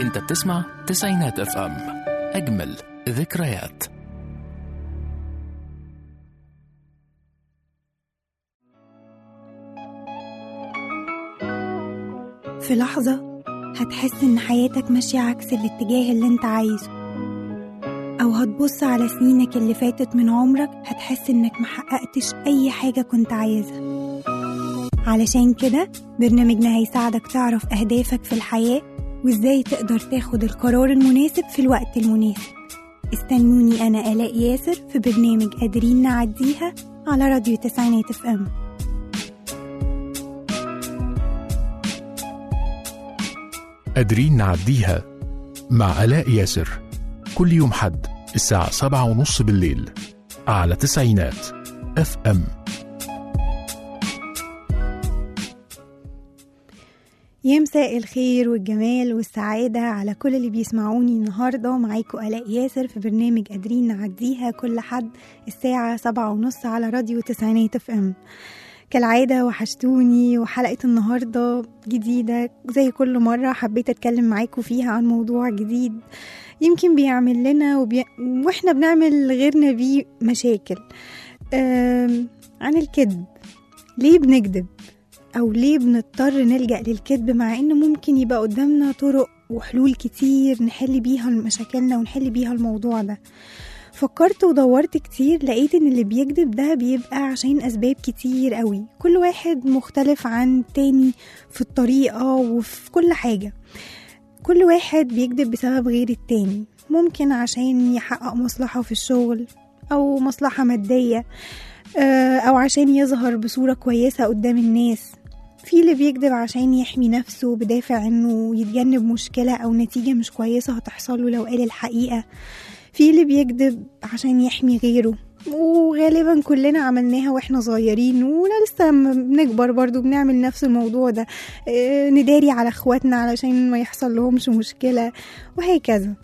انت بتسمع تسعينات اف ام اجمل ذكريات في لحظة هتحس إن حياتك ماشية عكس الاتجاه اللي انت عايزه أو هتبص على سنينك اللي فاتت من عمرك هتحس إنك محققتش أي حاجة كنت عايزها علشان كده برنامجنا هيساعدك تعرف أهدافك في الحياة وإزاي تقدر تاخد القرار المناسب في الوقت المناسب استنوني أنا آلاء ياسر في برنامج قادرين نعديها على راديو تسعينات اف ام قادرين نعديها مع آلاء ياسر كل يوم حد الساعة سبعة ونص بالليل على تسعينات اف ام يا مساء الخير والجمال والسعادة على كل اللي بيسمعوني النهاردة معاكم آلاء ياسر في برنامج قادرين نعديها كل حد الساعة سبعة ونص على راديو تسعينات اف ام كالعادة وحشتوني وحلقة النهاردة جديدة زي كل مرة حبيت أتكلم معاكم فيها عن موضوع جديد يمكن بيعمل لنا وبي... وإحنا بنعمل غيرنا بيه مشاكل أم... عن الكذب ليه بنكذب أو ليه بنضطر نلجأ للكذب مع إن ممكن يبقى قدامنا طرق وحلول كتير نحل بيها مشاكلنا ونحل بيها الموضوع ده فكرت ودورت كتير لقيت ان اللي بيكذب ده بيبقى عشان اسباب كتير قوي كل واحد مختلف عن تاني في الطريقة وفي كل حاجة كل واحد بيكذب بسبب غير التاني ممكن عشان يحقق مصلحة في الشغل او مصلحة مادية آه، او عشان يظهر بصورة كويسة قدام الناس في اللي بيكذب عشان يحمي نفسه بدافع انه يتجنب مشكلة او نتيجة مش كويسة هتحصله لو قال الحقيقة في اللي بيكذب عشان يحمي غيره وغالبا كلنا عملناها واحنا صغيرين ولا لسه لما بنكبر برضو بنعمل نفس الموضوع ده آه، نداري على اخواتنا علشان ما يحصل لهمش مشكلة وهكذا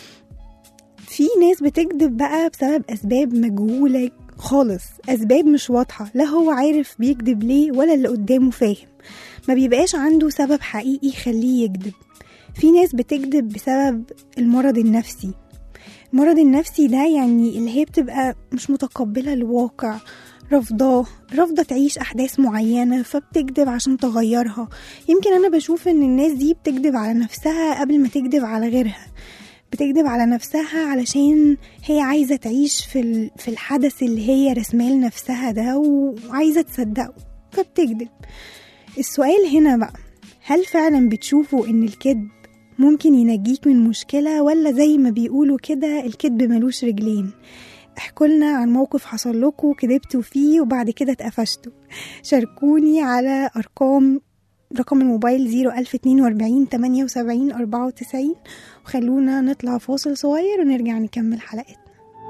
في ناس بتكذب بقى بسبب اسباب مجهولة خالص اسباب مش واضحة لا هو عارف بيكذب ليه ولا اللي قدامه فاهم ما بيبقاش عنده سبب حقيقي يخليه يكذب في ناس بتكذب بسبب المرض النفسي المرض النفسي ده يعني اللي هي بتبقى مش متقبلة الواقع رافضاه رافضة تعيش أحداث معينة فبتكذب عشان تغيرها يمكن أنا بشوف إن الناس دي بتكذب على نفسها قبل ما تكذب على غيرها بتكذب على نفسها علشان هي عايزة تعيش في, ال- في الحدث اللي هي رسماه لنفسها ده وعايزة تصدقه فبتكذب السؤال هنا بقى هل فعلا بتشوفوا إن الكذب ممكن ينجيك من مشكلة ولا زي ما بيقولوا كده الكذب ملوش رجلين احكولنا عن موقف حصل لكم كذبتوا فيه وبعد كده اتقفشتوا شاركوني على أرقام رقم الموبايل 01042 78 94 وخلونا نطلع فاصل صغير ونرجع نكمل حلقتنا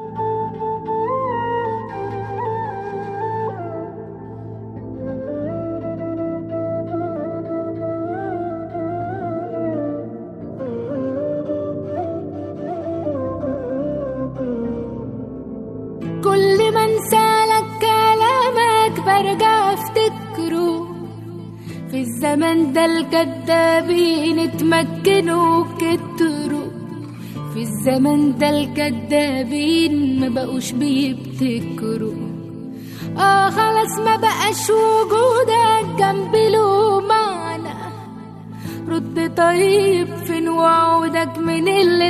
كل ما انسالك كلامك برجع افتكره في الزمن ده الكدابين اتمكنوا كتروا في الزمن ده الكدابين ما بقوش بيبتكروا اه خلاص ما بقاش وجودك جنبي له معنى رد طيب فين وعودك من اللي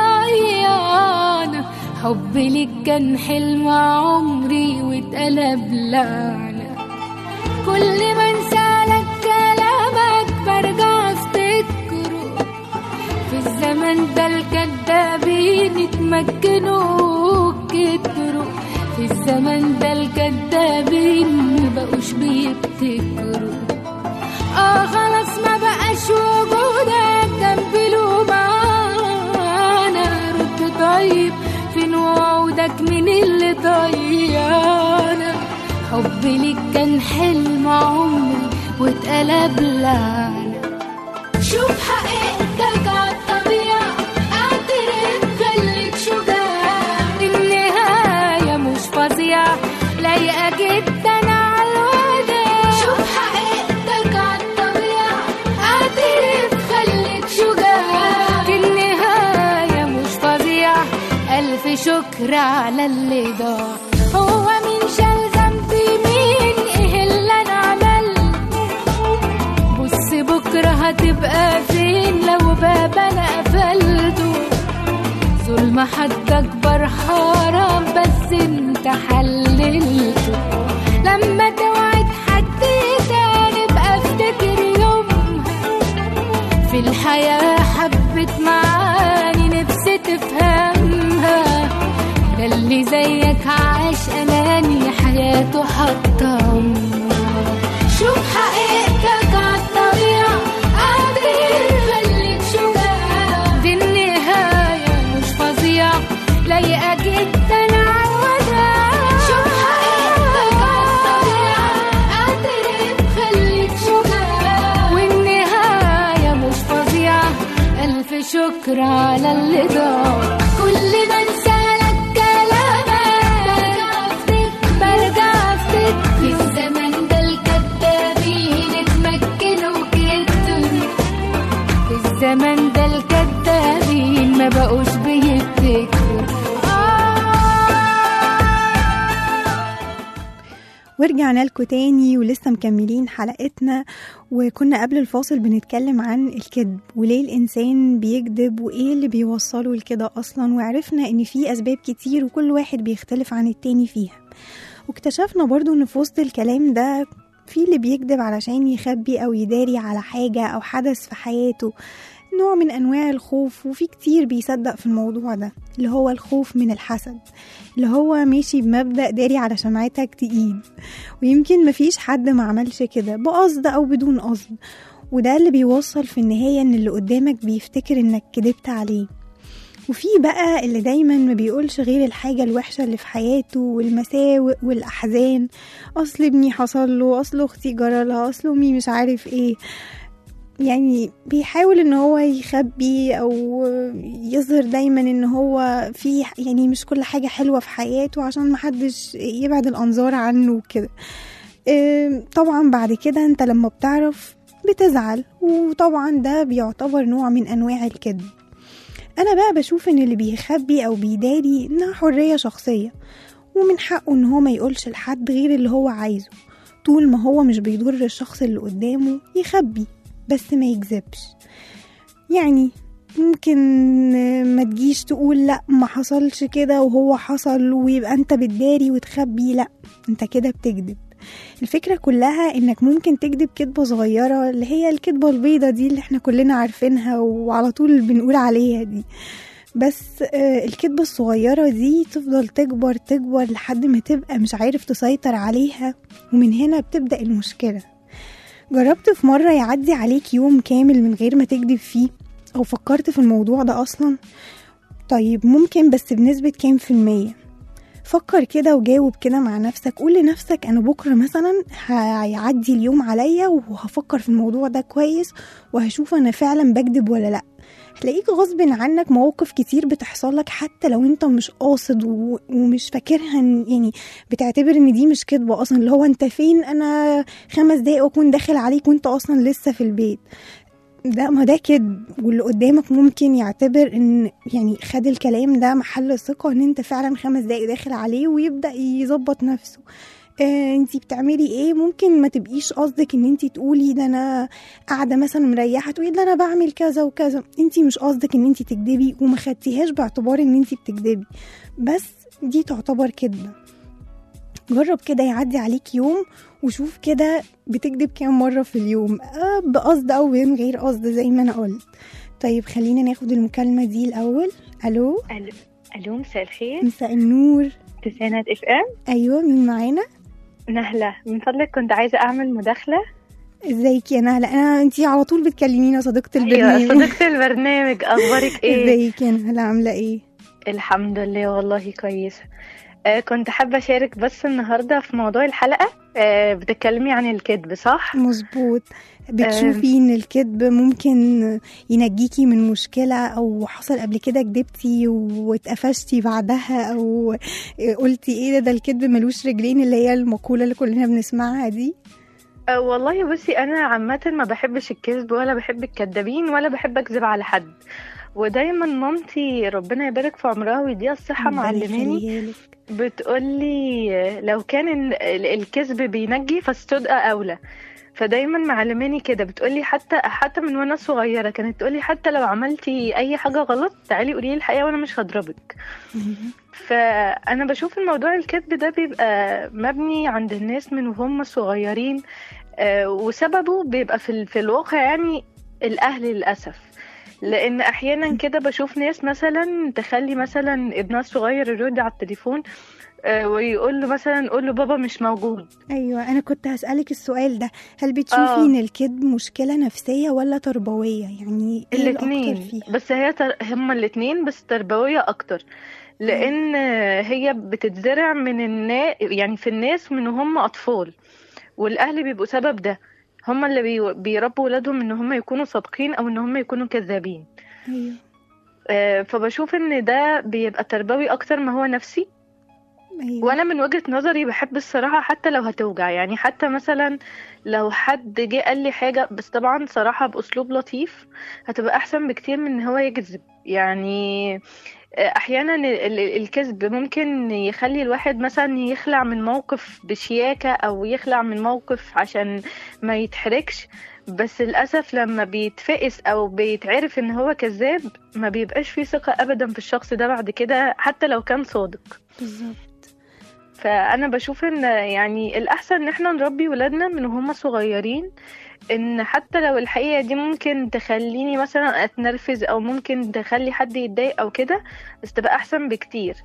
ضيعنا حبي ليك كان حلم عمري واتقلب لعنة كل ما انسالك كلامك برجع افتكره في الزمن ده الكدابين اتمكنوا كتروا في الزمن ده الكدابين مبقوش بيبتكروا اه خلاص ما بقاش وجودك جنبي له معانا رد طيب فين وعودك من اللي ضيعنا حبي ليك كان حلم عمري واتقلب لعنة شوف حقيقتك عالطبيعة اعترف خليك شجاع النهاية مش فظيعة لايقة جدا عالوداع شوف حقيقتك عالطبيعة اعترف خليك شجاع شكر على اللي ضاع هو مين شال ذنبي مين ايه اللي انا عملته بص بكرة هتبقى فين لو باب انا قفلته ظلم حد اكبر حرام بس انت حللته لما توعد حد تاني بقى افتكر يومها في الحياة حبت معاني نفسي تفهمها ده اللي زيك عاش أناني حياته حتى عمرها شوف حقيقتك عالطبيعة قادر خليك شجاع دي النهاية مش فظيعة لايقة جدا عالوداع شوف حقيقتك عالطبيعة قادر خليك شجاع والنهاية مش فظيعة ألف شكر على اللي ضاع كل ما انسالك كلامك برجع افتك في الزمن ده الكدابين اتمكنوا جدا في الزمن ده الكدابين ما بقوش بيفتكروا ورجعنا لكم تاني ولسه مكملين حلقتنا وكنا قبل الفاصل بنتكلم عن الكذب وليه الإنسان بيكذب وإيه اللي بيوصله لكده أصلا وعرفنا إن في أسباب كتير وكل واحد بيختلف عن التاني فيها واكتشفنا برضو إن في وسط الكلام ده في اللي بيكذب علشان يخبي أو يداري على حاجة أو حدث في حياته نوع من أنواع الخوف وفي كتير بيصدق في الموضوع ده اللي هو الخوف من الحسد اللي هو ماشي بمبدأ داري على شمعتك تقيد ويمكن مفيش حد ما عملش كده بقصد أو بدون قصد وده اللي بيوصل في النهاية إن اللي قدامك بيفتكر إنك كدبت عليه وفي بقى اللي دايما ما بيقولش غير الحاجة الوحشة اللي في حياته والمساوئ والأحزان أصل ابني حصل له أصل أختي جرالها أصل أمي مش عارف إيه يعني بيحاول ان هو يخبي او يظهر دايما ان هو في يعني مش كل حاجة حلوة في حياته عشان محدش يبعد الانظار عنه وكده إيه، طبعا بعد كده انت لما بتعرف بتزعل وطبعا ده بيعتبر نوع من انواع الكذب انا بقى بشوف ان اللي بيخبي او بيداري انها حرية شخصية ومن حقه ان هو ما يقولش لحد غير اللي هو عايزه طول ما هو مش بيضر الشخص اللي قدامه يخبي بس ما يكذبش يعني ممكن ما تجيش تقول لا ما حصلش كده وهو حصل ويبقى انت بتداري وتخبي لا انت كده بتكذب الفكرة كلها انك ممكن تكذب كذبة صغيرة اللي هي الكذبة البيضة دي اللي احنا كلنا عارفينها وعلى طول بنقول عليها دي بس آه، الكذبة الصغيرة دي تفضل تكبر تكبر لحد ما تبقى مش عارف تسيطر عليها ومن هنا بتبدأ المشكلة جربت في مرة يعدي عليك يوم كامل من غير ما تكذب فيه أو فكرت في الموضوع ده أصلا طيب ممكن بس بنسبة كام في المية فكر كده وجاوب كده مع نفسك قول لنفسك أنا بكرة مثلا هيعدي اليوم عليا وهفكر في الموضوع ده كويس وهشوف أنا فعلا بكذب ولا لأ هتلاقيك غصب عنك مواقف كتير بتحصل لك حتى لو انت مش قاصد و- ومش فاكرها إن- يعني بتعتبر ان دي مش كدبه اصلا اللي هو انت فين انا خمس دقايق واكون داخل عليك وانت اصلا لسه في البيت ده ما ده كدب واللي قدامك ممكن يعتبر ان يعني خد الكلام ده محل ثقة ان انت فعلا خمس دقايق داخل عليه ويبدأ يظبط نفسه آه انتي بتعملي ايه ممكن ما تبقيش قصدك ان انتي تقولي ده انا قاعدة مثلا مريحة تقولي ده انا بعمل كذا وكذا انتي مش قصدك ان انتي تكدبي وما خدتيهاش باعتبار ان انتي بتكدبي بس دي تعتبر كدبة جرب كده يعدي عليك يوم وشوف كده بتكذب كام مرة في اليوم آه بقصد أو من غير قصد زي ما أنا قلت طيب خلينا ناخد المكالمة دي الأول ألو الو الو مساء الخير مساء النور تسعينات اف ام أيوة مين معانا نهلة من فضلك كنت عايزة اعمل مداخلة ازيك يا نهلة أنا انتي على طول بتكلمينا صديقة ايوه البرنامج صديقة البرنامج اخبارك ايه ازيك يا نهلة عاملة ايه الحمد لله والله كويسة آه كنت حابة أشارك بس النهاردة في موضوع الحلقة آه بتتكلمي عن الكذب صح؟ مظبوط بتشوفي ان الكذب ممكن ينجيكي من مشكلة او حصل قبل كده كدبتي واتقفشتي بعدها او قلتي ايه ده ده الكذب ملوش رجلين اللي هي المقولة اللي كلنا بنسمعها دي آه والله بصي أنا عامة ما بحبش الكذب ولا بحب الكدابين ولا بحب أكذب على حد ودايما مامتي ربنا يبارك في عمرها ويديها الصحة ربنا معلماني يخليها لك. بتقولي لو كان ال- ال- الكذب بينجي فالصدق أولى فدايما معلماني كده بتقولي حتى حتى من وانا صغيرة كانت تقولي حتى لو عملتي أي حاجة غلط تعالي قولي لي الحقيقة وانا مش هضربك أيوة. فأنا بشوف الموضوع الكذب ده بيبقى مبني عند الناس من وهم صغيرين آه، وسببه بيبقى في ال- في الواقع يعني الأهل للأسف لأن أحيانا كده بشوف ناس مثلا تخلي مثلا ابنها الصغير يرد على التليفون آه، ويقول له مثلا قول له بابا مش موجود ايوه انا كنت هسألك السؤال ده هل بتشوفي آه. ان الكذب مشكلة نفسية ولا تربوية يعني ايه الاكتر الاتنين فيها بس هي تر... هما الاتنين بس تربوية أكتر لأن هي بتتزرع من الناس يعني في الناس من هم أطفال والأهل بيبقوا سبب ده هما اللي بي... بيربوا ولادهم إن هم يكونوا صادقين أو إن هم يكونوا كذابين ايوه آه، فبشوف إن ده بيبقى تربوي أكتر ما هو نفسي ايوه وانا من وجهة نظري بحب الصراحة حتى لو هتوجع يعني حتى مثلا لو حد جه قال لي حاجة بس طبعا صراحة بأسلوب لطيف هتبقى احسن بكتير من ان هو يكذب يعني احيانا ال- ال- الكذب ممكن يخلي الواحد مثلا يخلع من موقف بشياكة او يخلع من موقف عشان ما يتحركش بس للأسف لما بيتفقس أو بيتعرف إن هو كذاب ما بيبقاش فيه ثقة أبدا في الشخص ده بعد كده حتى لو كان صادق بالظبط فانا بشوف ان يعني الاحسن ان احنا نربي ولادنا من وهم صغيرين ان حتى لو الحقيقه دي ممكن تخليني مثلا اتنرفز او ممكن تخلي حد يتضايق او كده بس تبقى احسن بكتير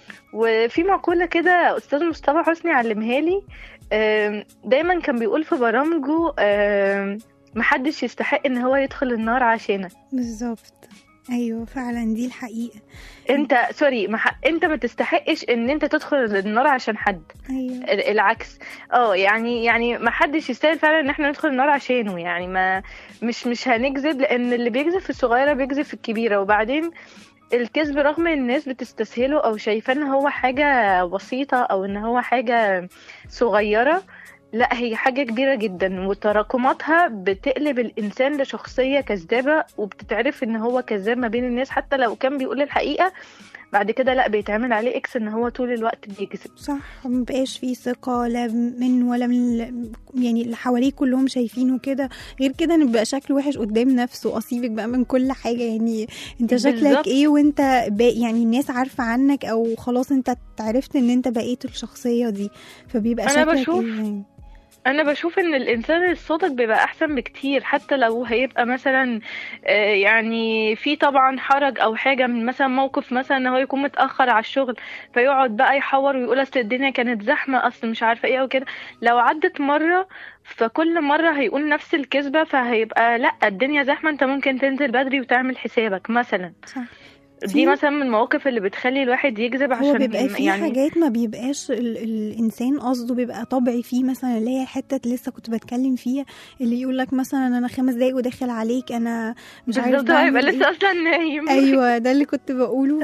وفي مقوله كده استاذ مصطفى حسني علمها لي آم، دايما كان بيقول في برامجه آم، محدش يستحق ان هو يدخل النار عشانك بالظبط ايوه فعلا دي الحقيقة انت سوري مح... انت ما تستحقش ان انت تدخل النار عشان حد ايوه ال- العكس اه يعني يعني ما حدش يستاهل فعلا ان احنا ندخل النار عشانه يعني ما مش مش هنكذب لان اللي بيكذب في الصغيره بيكذب في الكبيره وبعدين الكذب رغم ان الناس بتستسهله او شايفاه ان هو حاجه بسيطه او ان هو حاجه صغيره لا هي حاجة كبيرة جدا وتراكماتها بتقلب الإنسان لشخصية كذابة وبتتعرف إن هو كذاب ما بين الناس حتى لو كان بيقول الحقيقة بعد كده لا بيتعمل عليه إكس إن هو طول الوقت بيكذب صح مبقاش فيه ثقة لا منه ولا من ال- يعني اللي حواليه كلهم شايفينه كده غير كده نبقى شكله وحش قدام نفسه أصيبك بقى من كل حاجة يعني انت شكلك بالظبط. ايه وانت با يعني الناس عارفة عنك او خلاص انت عرفت ان انت بقيت الشخصية دي فبيبقى أنا شكلك بشوف ايه يعني انا بشوف ان الانسان الصادق بيبقى احسن بكتير حتى لو هيبقى مثلا آه، يعني في طبعا حرج او حاجه من مثلا موقف مثلا ان هو يكون متاخر على الشغل فيقعد بقى يحور ويقول اصل الدنيا كانت زحمه اصل مش عارفه ايه وكده لو عدت مره فكل مره هيقول نفس الكذبه فهيبقى لا الدنيا زحمه انت ممكن تنزل بدري وتعمل حسابك مثلا صح دي في- مثلا من المواقف اللي بتخلي الواحد يكذب عشان هو بيبقى في يعني حاجات ما بيبقاش ال الانسان قصده بيبقى طبعي فيه مثلا اللي هي حته لسه كنت بتكلم فيها اللي يقول لك مثلا انا خمس دقايق وداخل عليك انا مش عارف بالظبط هو يبقى بعمل إيه. لسه اصلا نايم ايوه ده اللي كنت بقوله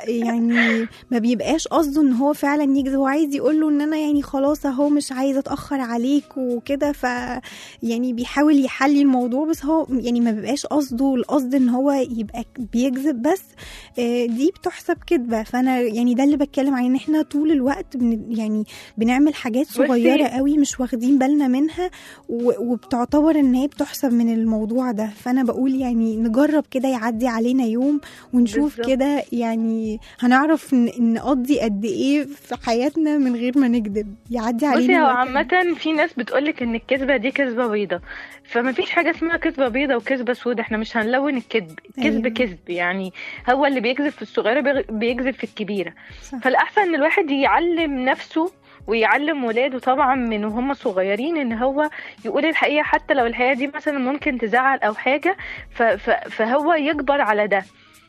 فيعني ما بيبقاش قصده ان هو فعلا يكذب هو عايز يقول له ان انا يعني خلاص اهو مش عايزه اتاخر عليك وكده ف يعني بيحاول يحلي الموضوع بس هو يعني ما بيبقاش قصده القصد ان هو يبقى بيكذب بس آه، دي بتحسب كذبه فانا يعني ده اللي بتكلم عليه ان احنا طول الوقت بن يعني بنعمل حاجات بصي- صغيره قوي مش واخدين بالنا منها و- وبتعتبر ان هي بتحسب من الموضوع ده فانا بقول يعني نجرب كده يعدي علينا يوم ونشوف بالظبط. كده يعني هنعرف ن- نقضي قد ايه في حياتنا من غير ما نكذب يعدي علينا بصي هو وقت قد إيه. عامة في ناس بتقولك ان الكذبة دي كذبة بيضة فما فيش حاجة اسمها كذبة بيضة وكذبة سودة احنا مش هنلون الكذب الكذب أيوة. كذب يعني هو اللي بيكذب في الصغيرة بيغ- بيكذب في الكبيرة صح. فالأحسن ان الواحد يعلم نفسه ويعلم ولاده طبعا من وهم صغيرين ان هو يقول الحقيقة حتى لو الحقيقة دي مثلا ممكن تزعل او حاجة ف- ف- فهو يكبر على ده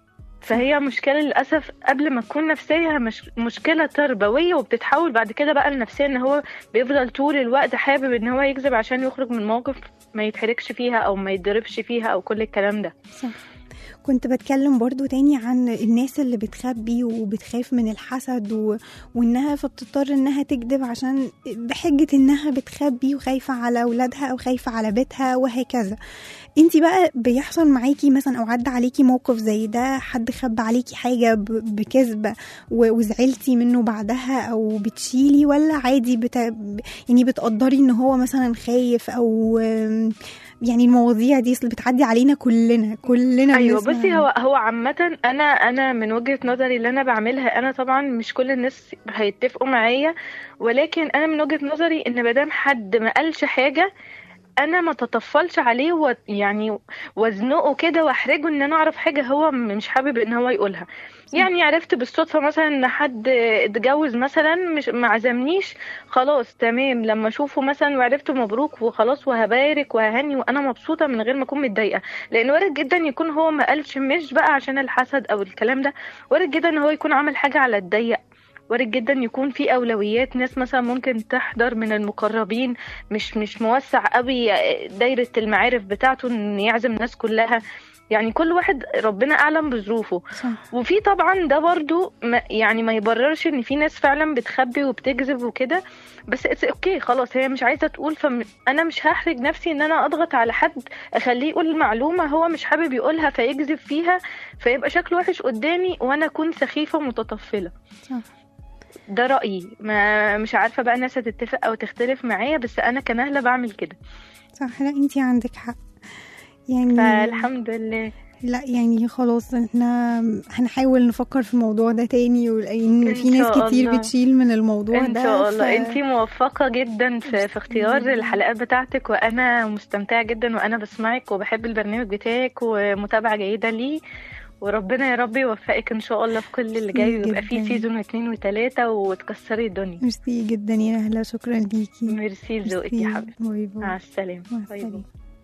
فهي مشكلة للأسف قبل ما تكون نفسية هي مش مشكلة تربوية وبتتحول بعد كده بقى لنفسية ان هو بيفضل طول الوقت حابب ان هو يكذب عشان يخرج من موقف ما يتحركش فيها او ما يتضربش فيها او كل الكلام ده صح كنت بتكلم برضو تاني عن الناس اللي بتخبي وبتخاف من الحسد و... وانها فبتضطر انها تكذب عشان بحجة انها بتخبي وخايفة على اولادها او خايفة على بيتها وهكذا انتي بقى بيحصل معاكي مثلا او عدى عليكي موقف زي ده حد خبى عليكي حاجة ب- بكذبة و- وزعلتي منه بعدها او بتشيلي ولا عادي بت... يعني بتقدري ان هو مثلا خايف او آم، يعني المواضيع دي اصل بتعدي علينا كلنا كلنا ايوه بنسمع بصي هو هو عامة انا انا من وجهة نظري اللي انا بعملها انا طبعا مش كل الناس هيتفقوا معايا ولكن انا من وجهة نظري ان مادام حد ما قالش حاجة انا ما تطفلش عليه و يعني وازنقه كده واحرجه ان انا اعرف حاجة هو م- مش حابب ان هو يقولها يعني عرفت بالصدفة مثلا ان حد اتجوز مثلا مش ما عزمنيش خلاص تمام لما اشوفه مثلا وعرفت مبروك وخلاص وهبارك وههني وانا مبسوطة من غير ما اكون متضايقة لان وارد جدا يكون هو ما قالش مش بقى عشان الحسد او الكلام ده وارد جدا ان هو يكون عمل حاجة على الضيق وارد جدا يكون في اولويات ناس مثلا ممكن تحضر من المقربين مش مش موسع قوي دايرة المعارف بتاعته ان يعزم الناس كلها يعني كل واحد ربنا اعلم بظروفه صح وفي طبعا ده برضو ما يعني ما يبررش ان في ناس فعلا بتخبي وبتكذب وكده بس اتس اوكي خلاص هي مش عايزه تقول فانا مش هحرج نفسي ان انا اضغط على حد اخليه يقول معلومه هو مش حابب يقولها فيكذب فيها فيبقى شكله وحش قدامي وانا اكون سخيفه متطفله صح ده رايي ما مش عارفه بقى الناس هتتفق او تختلف معايا بس انا كنهله بعمل كده صح لا انتي عندك حق يعني فالحمد لله لا يعني خلاص احنا هنحاول نفكر في الموضوع ده تاني ولان إن في ناس شاء كتير الله. بتشيل من الموضوع ان ده شاء الله ف- انتي موفقه جدا في, في اختيار الحلقات بتاعتك وانا مستمتعه جدا وانا بسمعك وبحب البرنامج بتاعك ومتابعه جيده ليه وربنا يا رب يوفقك ان شاء الله في كل اللي جاي ويبقى فيه جداً. سيزون واثنين وثلاثه وتكسري الدنيا ميرسي جدا يا نهلة شكرا ليكي ميرسي لذوقك يا ميرسي. حبيبتي باي باي مع السلامه مع باي باي. السلامة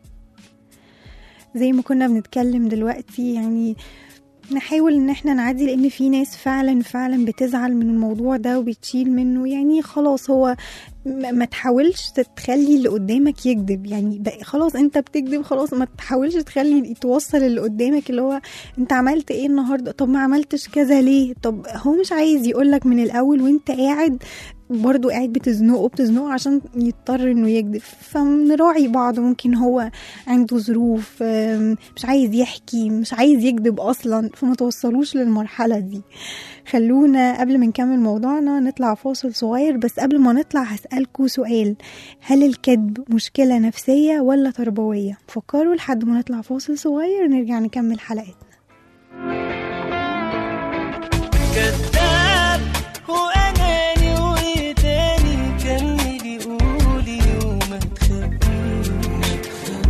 زي ما كنا بنتكلم دلوقتي يعني نحاول ان احنا نعدي لان في ناس فعلا فعلا بتزعل من الموضوع ده وبتشيل منه يعني خلاص هو م- ما تحاولش تخلي اللي قدامك يكذب يعني ده خلاص انت بتكذب خلاص ما تحاولش تخلي توصل اللي قدامك اللي هو انت عملت ايه النهارده طب ما عملتش كذا ليه طب هو مش عايز يقولك من الاول وانت قاعد برضو قاعد بتزنقه بتزنقه عشان يضطر انه يكذب فنراعي بعض ممكن هو عنده ظروف آم، مش عايز يحكي مش عايز يكذب اصلا فما توصلوش للمرحلة دي خلونا قبل ما نكمل موضوعنا نطلع فاصل صغير بس قبل ما نطلع هسألكوا سؤال هل الكذب مشكلة نفسية ولا تربوية فكروا لحد ما نطلع فاصل صغير ونرجع نكمل حلقتنا كذاب واناني وايه تاني كمل يقولي وما تخبيش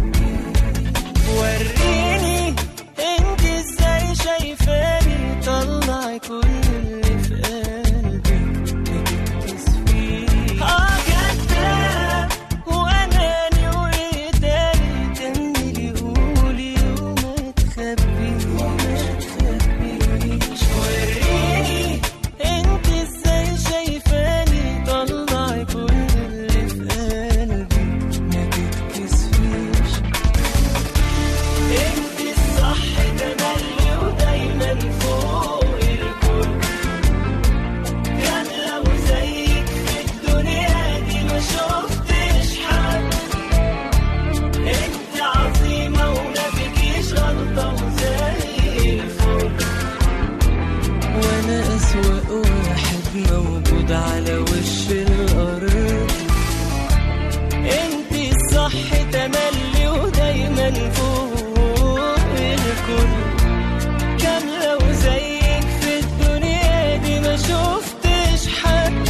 وريني انت ازاي شايفاني طلعي كل اللي في قلبك ما تكسفيش اه كذاب واناني وايه تاني كمل يقولي وما تخبيش وريني انت ازاي شايفاني طلعي كل اللي في قلبي ما تتكسفيش انت الصح تملي ودايما فوق الكل كان لو زيك في الدنيا دي ما شفتش حد انت عظيمة وما فيكيش غلطة وزي الفل وانا اسوأ واحد موجود على وش الارض انت الصح تملي ودايما فوق الكل كان لو زيك في الدنيا دي ما شفتش حد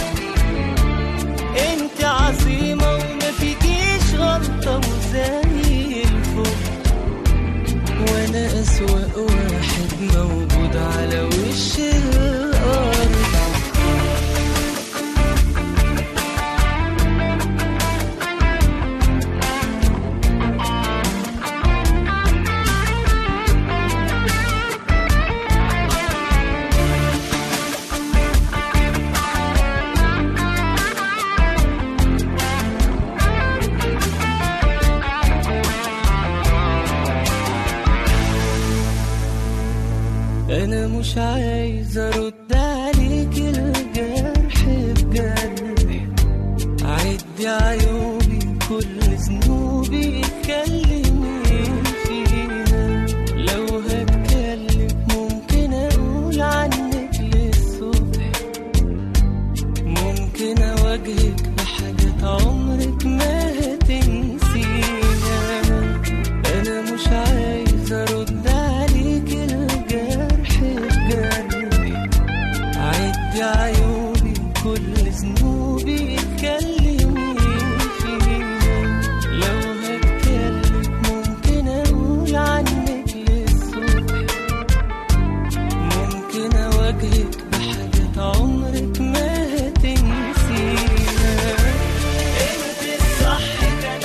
انت عظيمة وما فيكيش غلطة وزي الفل وانا اسوأ واحد موجود على وش الارض انا مش عايز ارد عليك الجرح بجرح عدي عيوبي كل ذنوبي اتكلمي فيها لو هتكلم ممكن اقول عنك للصبح ممكن اواجهك بحاجات عمرك ما هتنسيها انا مش عايز ارد عليك الجرح بجرح عدي عيوبي كل ذنوبي اتكلمي فيها لو هتكلم ممكن اقول عنك للصبح ممكن اواجهك بحاجات عمرك ما هتنسيها انت الصح كان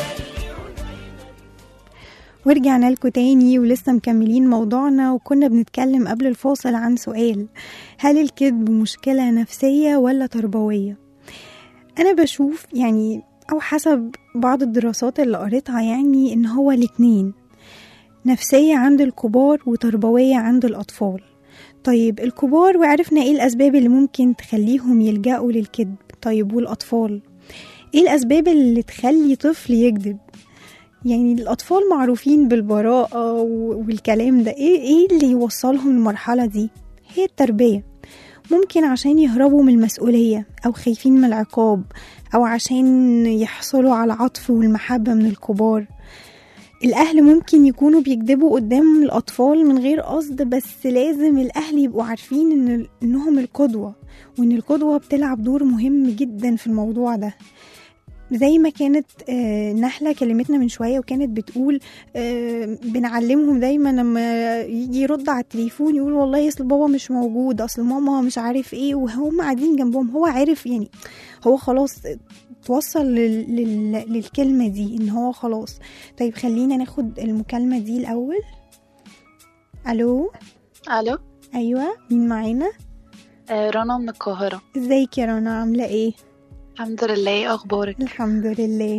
ورجعنا لكم تاني ولسه مكملين موضوعنا وكنا بنتكلم قبل الفاصل عن سؤال هل الكذب مشكلة نفسية ولا تربوية؟ أنا بشوف يعني أو حسب بعض الدراسات اللي قريتها يعني إن هو الاتنين نفسية عند الكبار وتربوية عند الأطفال طيب الكبار وعرفنا ايه الأسباب اللي ممكن تخليهم يلجأوا للكذب طيب والأطفال ايه الأسباب اللي تخلي طفل يكذب يعني الأطفال معروفين بالبراءة و- والكلام ده إيه, إيه اللي يوصلهم للمرحلة دي هي التربية ممكن عشان يهربوا من المسؤولية أو خايفين من العقاب أو عشان يحصلوا على العطف والمحبة من الكبار الأهل ممكن يكونوا بيكذبوا قدام الأطفال من غير قصد بس لازم الأهل يبقوا عارفين إن إنهم القدوة وإن القدوة بتلعب دور مهم جدا في الموضوع ده زي ما كانت آه، نحلة كلمتنا من شوية وكانت بتقول آه، بنعلمهم دايما لما يجي يرد على التليفون يقول والله اصل بابا مش موجود اصل ماما مش عارف ايه وهم قاعدين جنبهم هو عارف يعني هو خلاص توصل لل... لل... للكلمة دي ان هو خلاص طيب خلينا ناخد المكالمة دي الاول الو الو ايوه مين معانا آه، رنا من القاهرة ازيك يا رنا عاملة ايه الحمد لله ايه اخبارك الحمد لله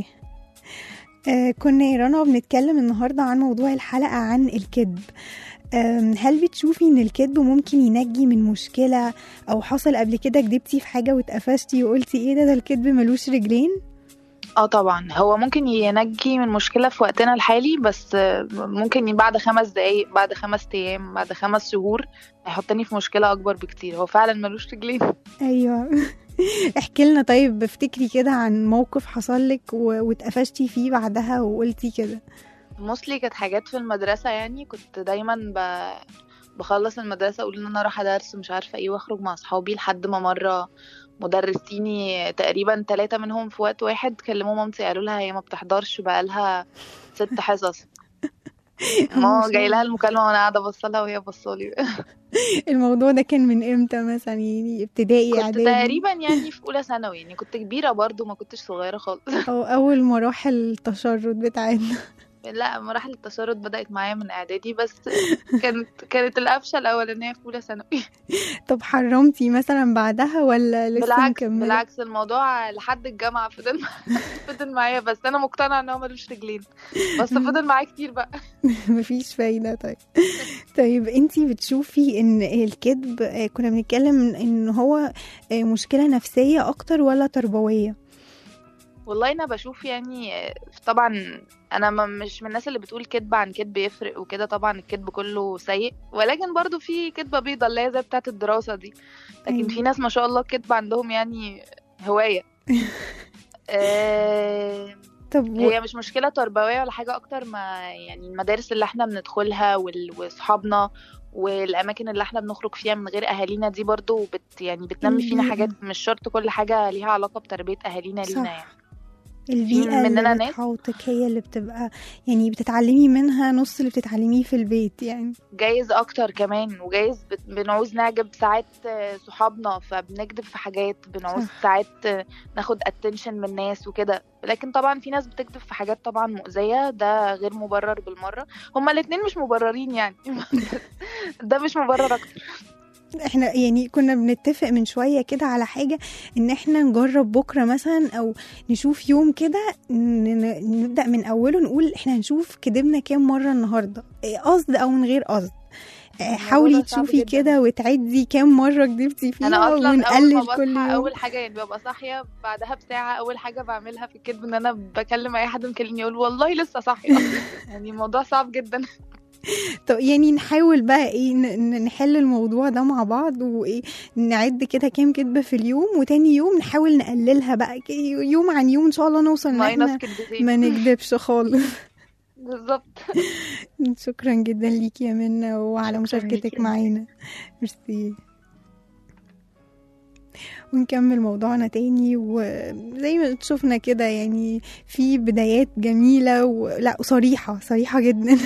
آه كنا يا رنا بنتكلم النهاردة عن موضوع الحلقة عن الكذب آم، هل بتشوفي ان الكذب ممكن ينجي من مشكلة او حصل قبل كده كدبتي في حاجة واتقفشتي وقلتي ايه ده ده الكذب ملوش رجلين اه طبعا هو ممكن ينجي من مشكلة في وقتنا الحالي بس آه، ممكن بعد خمس دقايق بعد خمس ايام بعد خمس شهور هيحطني في مشكلة اكبر بكتير هو فعلا ملوش رجلين ايوه احكي لنا طيب افتكري كده عن موقف حصل لك و- واتقفشتي فيه بعدها وقلتي كده موستلي كانت حاجات في المدرسة يعني كنت دايما ب... بخلص المدرسة اقول ان انا رايحة درس مش عارفة ايه واخرج مع اصحابي لحد ما مرة مدرسيني تقريبا ثلاثة منهم في وقت واحد كلموا مامتي قالوا لها هي ما بتحضرش بقالها ست حصص ما ماما شاء جاي لها الله. المكالمة وانا قاعدة بصلها وهي بصالي الموضوع ده كان من امتى مثلا يعني ابتدائي كنت اعدادي تقريبا يعني في اولى ثانوي يعني كنت كبيرة برضو ما كنتش صغيرة خالص او اول مراحل التشرد بتاعتنا لا مراحل التشرد بدأت معايا من اعدادي بس كانت كانت القفشة الاولانية في اولى ثانوي طب حرمتي مثلا بعدها ولا لسه بالعكس مكملة بالعكس الموضوع لحد الجامعة فضل فضل معايا بس انا مقتنعة ان هو ملوش رجلين بس فضل معايا كتير بقى مفيش فايدة طيب طيب انتي بتشوفي ان الكذب آه، كنا بنتكلم ان هو آه، مشكلة نفسية اكتر ولا تربوية والله انا بشوف يعني آه، طبعا انا ما- مش من الناس اللي بتقول كذب عن كذب يفرق وكده طبعا الكذب كله سيء ولكن برضو في كذبة بيضة اللي هي زي بتاعة الدراسة دي لكن أيوة. في ناس ما شاء الله الكذب عندهم يعني هواية آه، طب و... هي مش مشكلة تربوية ولا حاجة أكتر ما يعني المدارس اللي احنا بندخلها وال- وأصحابنا والأماكن اللي احنا بنخرج فيها من غير أهالينا دي برضو بت يعني بتنمي فينا البيئة. حاجات مش شرط كل حاجة ليها علاقة بتربية أهالينا صح. لينا يعني البيئة مننا اللي ناس- بتحوطك هي اللي بتبقى يعني بتتعلمي منها نص اللي بتتعلميه في البيت يعني جايز اكتر كمان وجايز بت- بنعوز نعجب ساعات آه، صحابنا فبنكذب في حاجات بنعوز صح. ساعات آه، ناخد اتنشن من الناس وكده لكن طبعا في ناس بتكذب في حاجات طبعا مؤذية ده غير مبرر بالمرة هما الاتنين مش مبررين يعني ده مش مبرر اكتر احنا يعني كنا بنتفق من شوية كده على حاجة ان احنا نجرب بكرة مثلا او نشوف يوم كده ن- ن- نبدأ من اوله نقول احنا هنشوف كدبنا كام مرة النهاردة إيه قصد او من غير قصد آه، الموضوع حاولي ده صعب تشوفي جداً. كده وتعدي كام مرة كدبتي فيها انا اصلا اول ما ونقلل كل بصحى يوم اول حاجه يعني ببقى صاحيه بعدها بساعه اول حاجه بعملها في الكذب ان انا بكلم اي حد مكلمني يقول والله لسه صاحيه يعني الموضوع صعب جدا طب يعني نحاول بقى ايه ن- ن- نحل الموضوع ده مع بعض وايه نعد كده كام كدبة في اليوم وتاني يوم نحاول نقللها بقى ك- يوم عن يوم ان شاء الله نوصل ان ماينس احنا كدبتين ما نكدبش خالص بالظبط شكرا جدا ليكي يا منى وعلى شكراً مشاركتك ليكي. معانا ميرسي ونكمل موضوعنا تاني وزي ما شفنا كده يعني في بدايات جميلة ولا صريحة صريحة جدا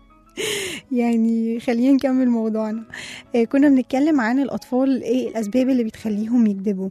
يعني خلينا نكمل موضوعنا آه، كنا بنتكلم عن الأطفال ايه الأسباب اللي بتخليهم يكذبوا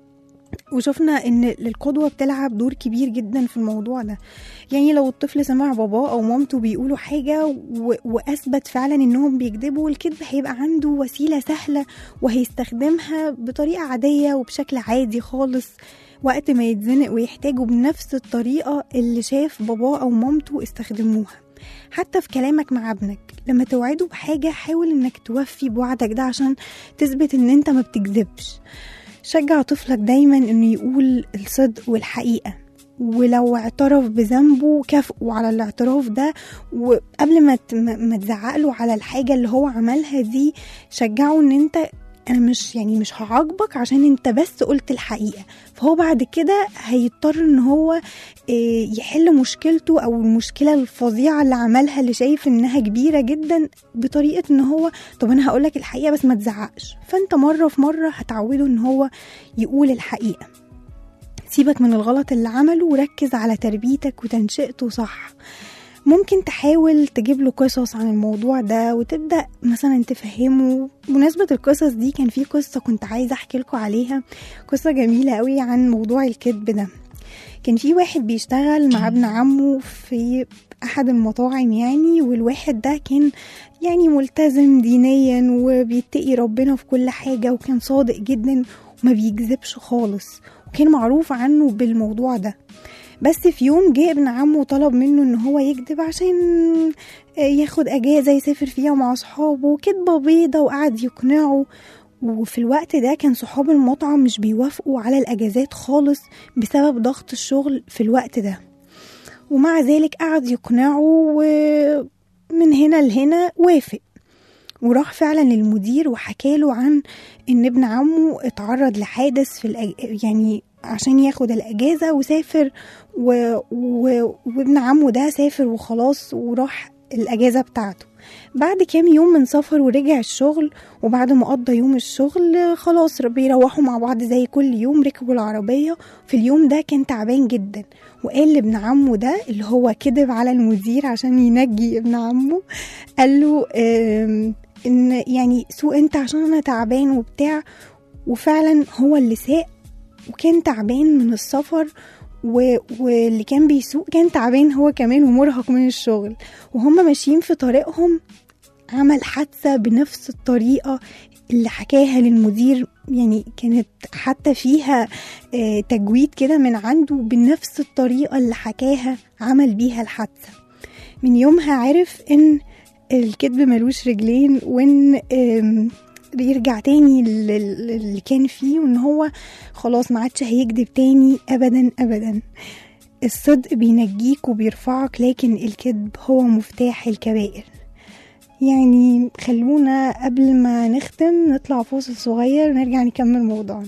وشفنا ان القدوة بتلعب دور كبير جدا في الموضوع ده يعني لو الطفل سمع باباه او مامته بيقولوا حاجة و... واثبت فعلا انهم بيكذبوا الكذب هيبقى عنده وسيلة سهلة وهيستخدمها بطريقة عادية وبشكل عادي خالص وقت ما يتزنق ويحتاجه بنفس الطريقة اللي شاف باباه أو مامته استخدموها حتى في كلامك مع ابنك لما توعده بحاجة حاول انك توفي بوعدك ده عشان تثبت ان انت ما بتكذبش شجع طفلك دايما انه يقول الصدق والحقيقة ولو اعترف بذنبه كافئه على الاعتراف ده وقبل ما ت- ما ما تزعقله على الحاجة اللي هو عملها دي شجعه ان انت انا مش يعني مش هعاقبك عشان انت بس قلت الحقيقة فهو بعد كده هيضطر ان هو إيه، يحل مشكلته او المشكلة الفظيعة اللي عملها اللي شايف انها كبيرة جدا بطريقة ان هو طب انا هقولك الحقيقة بس ما تزعقش فانت مرة في مرة هتعوده ان هو يقول الحقيقة سيبك من الغلط اللي عمله وركز على تربيتك وتنشئته صح ممكن تحاول تجيب له قصص عن الموضوع ده وتبدأ مثلا تفهمه بمناسبة القصص دي كان في قصة كنت عايزة أحكي لكم عليها قصة جميلة قوي عن موضوع الكذب ده كان في واحد بيشتغل مع ابن عمه في أحد المطاعم يعني والواحد ده كان يعني ملتزم دينيا وبيتقي ربنا في كل حاجة وكان صادق جدا وما بيكذبش خالص وكان معروف عنه بالموضوع ده بس في يوم جه ابن عمه وطلب منه ان هو يكذب عشان ياخد اجازه يسافر فيها مع اصحابه كدبه بيضه وقعد يقنعه وفي الوقت ده كان صحاب المطعم مش بيوافقوا على الاجازات خالص بسبب ضغط الشغل في الوقت ده ومع ذلك قعد يقنعه ومن هنا لهنا وافق وراح فعلا للمدير وحكاله عن ان ابن عمه اتعرض لحادث في الأج... يعني عشان ياخد الاجازه وسافر و... و... وابن عمه ده سافر وخلاص وراح الاجازه بتاعته بعد كام يوم من سفر ورجع الشغل وبعد ما قضى يوم الشغل خلاص بيروحوا مع بعض زي كل يوم ركبوا العربية في اليوم ده كان تعبان جدا وقال لابن عمه ده اللي هو كذب على المدير عشان ينجي ابن عمه قال له آم، ان يعني سوق انت عشان انا تعبان وبتاع وفعلا هو اللي ساق وكان تعبان من السفر و... واللي كان بيسوق كان تعبان هو كمان ومرهق من الشغل وهم ماشيين في طريقهم عمل حادثة بنفس الطريقة اللي حكاها للمدير يعني كانت حتى فيها آه، تجويد كده من عنده بنفس الطريقة اللي حكاها عمل بيها الحادثة من يومها عرف ان الكذب ملوش رجلين وان آم، يرجع تاني لل- اللي كان فيه وان هو خلاص ما عادش هيكذب تاني ابدا ابدا الصدق بينجيك وبيرفعك لكن الكذب هو مفتاح الكبائر يعني خلونا قبل ما نختم نطلع فاصل صغير ونرجع نكمل موضوعنا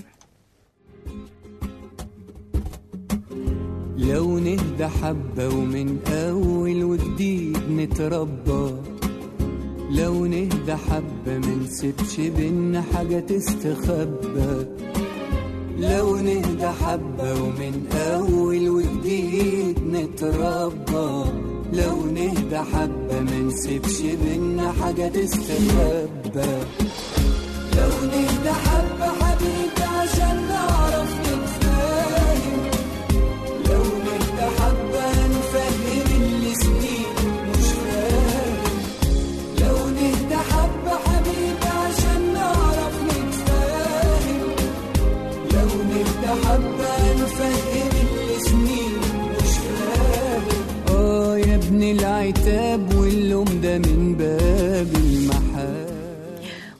لو نهدى حبة ومن أول وجديد نتربى لو نهدى حبة منسيبش بينا حاجة تستخبى لو نهدى حبة ومن أول وجديد نتربى لو نهدى حبة منسيبش بينا حاجة تستخبى لو نهدى حبة حبيبي عشان نعرف نتفاهم لو نهدى حبة نفهم اللي سنين مش فاهم لو نهدى حبة حبيبي عشان نعرف نتفاهم لو نهدى حبة نفهم اللي سنين مش فاهم اه يا ابن العتاب واللوم ده من باب المحبة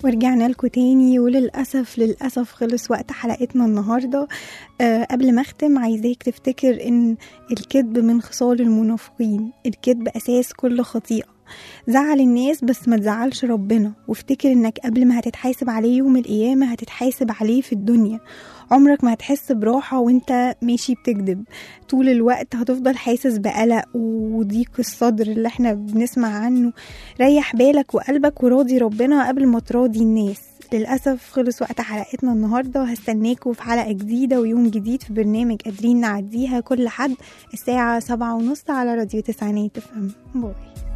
ورجعنا لكم تاني وللأسف للأسف خلص وقت حلقتنا النهاردة أه قبل ما أختم عايزاك تفتكر إن الكذب من خصال المنافقين الكذب أساس كل خطيئة زعل الناس بس ما تزعلش ربنا وافتكر انك قبل ما هتتحاسب عليه يوم القيامة هتتحاسب عليه في الدنيا عمرك ما هتحس براحة وانت ماشي بتكذب طول الوقت هتفضل حاسس بقلق وضيق الصدر اللي احنا بنسمع عنه ريح بالك وقلبك وراضي ربنا قبل ما تراضي الناس للأسف خلص وقت حلقتنا النهاردة هستناكوا في حلقة جديدة ويوم جديد في برنامج قادرين نعديها كل حد الساعة سبعة ونص على راديو تسعينات اف ام باي